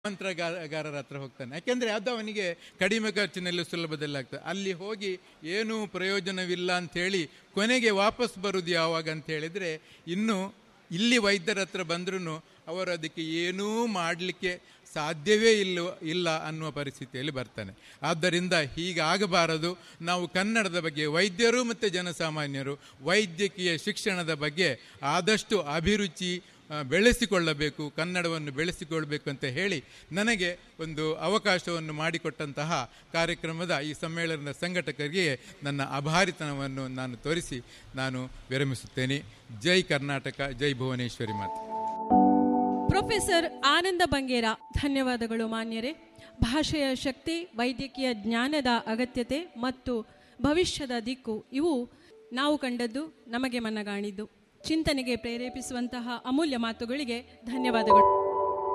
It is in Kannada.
ಮಂತ್ರಗಾರರ ಹತ್ರ ಹೋಗ್ತಾನೆ ಯಾಕೆಂದರೆ ಅದು ಅವನಿಗೆ ಕಡಿಮೆ ಖರ್ಚಿನಲ್ಲಿ ಸುಲಭದಲ್ಲಿ ಆಗ್ತದೆ ಅಲ್ಲಿ ಹೋಗಿ ಏನೂ ಪ್ರಯೋಜನವಿಲ್ಲ ಅಂಥೇಳಿ ಕೊನೆಗೆ ವಾಪಸ್ ಬರುವುದು ಯಾವಾಗ ಅಂತ ಹೇಳಿದರೆ ಇನ್ನು ಇಲ್ಲಿ ವೈದ್ಯರ ಹತ್ರ ಬಂದ್ರೂ ಅವರು ಅದಕ್ಕೆ ಏನೂ ಮಾಡಲಿಕ್ಕೆ ಸಾಧ್ಯವೇ ಇಲ್ಲ ಇಲ್ಲ ಅನ್ನುವ ಪರಿಸ್ಥಿತಿಯಲ್ಲಿ ಬರ್ತಾನೆ ಆದ್ದರಿಂದ ಹೀಗಾಗಬಾರದು ನಾವು ಕನ್ನಡದ ಬಗ್ಗೆ ವೈದ್ಯರು ಮತ್ತು ಜನಸಾಮಾನ್ಯರು ವೈದ್ಯಕೀಯ ಶಿಕ್ಷಣದ ಬಗ್ಗೆ ಆದಷ್ಟು ಅಭಿರುಚಿ ಆ, ಬೆಳೆಸಿಕೊಳ್ಳಬೇಕು ಕನ್ನಡವನ್ನು ಬೆಳೆಸಿಕೊಳ್ಬೇಕು ಅಂತ ಹೇಳಿ ನನಗೆ ಒಂದು ಅವಕಾಶವನ್ನು ಮಾಡಿಕೊಟ್ಟಂತಹ ಕಾರ್ಯಕ್ರಮದ ಈ ಸಮ್ಮೇಳನದ ಸಂಘಟಕರಿಗೆ ನನ್ನ ಅಭಾರಿತನವನ್ನು ನಾನು ತೋರಿಸಿ ನಾನು ವಿರಮಿಸುತ್ತೇನೆ ಜೈ ಕರ್ನಾಟಕ ಜೈ ಭುವನೇಶ್ವರಿ ಮಾತೆ ಪ್ರೊಫೆಸರ್ ಆನಂದ ಬಂಗೇರ ಧನ್ಯವಾದಗಳು ಮಾನ್ಯರೇ ಭಾಷೆಯ ಶಕ್ತಿ ವೈದ್ಯಕೀಯ ಜ್ಞಾನದ ಅಗತ್ಯತೆ ಮತ್ತು ಭವಿಷ್ಯದ ದಿಕ್ಕು ಇವು ನಾವು ಕಂಡದ್ದು ನಮಗೆ ಮನಗಾಣಿದ್ದು ಚಿಂತನೆಗೆ ಪ್ರೇರೇಪಿಸುವಂತಹ ಅಮೂಲ್ಯ ಮಾತುಗಳಿಗೆ ಧನ್ಯವಾದಗಳು